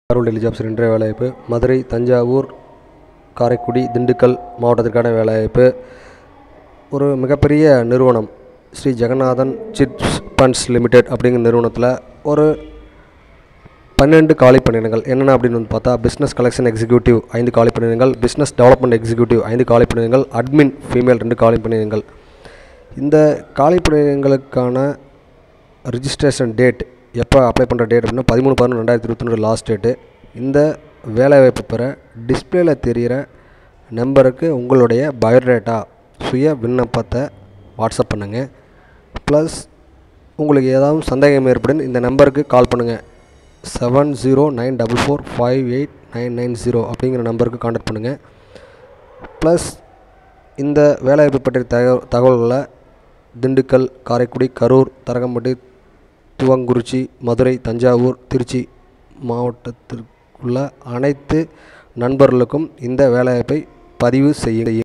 government Delhi jobs இன்றைய வேலைவாய்ப்பு மதுரை தஞ்சாவூர் காரைக்குடி திண்டுக்கல் மாவட்டத்திற்கான வேலைவாய்ப்பு ஒரு மிகப்பெரிய நிறுவனம் Sri Jagannathan chits funds limited அப்படிங்கிற நிறுவனத்தில் ஒரு பன்னெண்டு காலி பணியிடங்கள் என்னென்ன அப்படின்னு வந்து பார்த்தா பிஸ்னஸ் கலெக்ஷன் எக்ஸிக்யூட்டிவ் ஐந்து காலி பணியிடங்கள் பிஸ்னஸ் டெவலப்மெண்ட் எக்ஸிக்யூட்டிவ் ஐந்து காலி பணியிடங்கள் அட்மின் ஃபீமேல் ரெண்டு காலி பணியிடங்கள் இந்த காலி பணியிடங்களுக்கான ரிஜிஸ்ட்ரேஷன் டேட் எப்போ அப்ளை பண்ணுற டேட் அப்படின்னா பதிமூணு பதினொன்று ரெண்டாயிரத்தி இருபத்தி ரெண்டு லாஸ்ட் டேட்டு இந்த வேலைவாய்ப்பு பெற டிஸ்பிளேல தெரிகிற நம்பருக்கு உங்களுடைய பயோடேட்டா சுய விண்ணப்பத்தை வாட்ஸ்அப் பண்ணுங்கள் ப்ளஸ் உங்களுக்கு ஏதாவது சந்தேகம் ஏற்படும் இந்த நம்பருக்கு கால் பண்ணுங்கள் seven zero nine double four five eight nine nine zero அப்படிங்கிற நம்பருக்கு காண்டாக்ட் பண்ணுங்கள் ப்ளஸ் இந்த வேலைவாய்ப்பு பற்றிய தகவல் தகவல்களை திண்டுக்கல் காரைக்குடி கரூர் தரங்கம்பட்டி துவங்குறிச்சி மதுரை தஞ்சாவூர் திருச்சி மாவட்டத்திற்குள்ள அனைத்து நண்பர்களுக்கும் இந்த வேலைவாய்ப்பை பதிவு செய்ய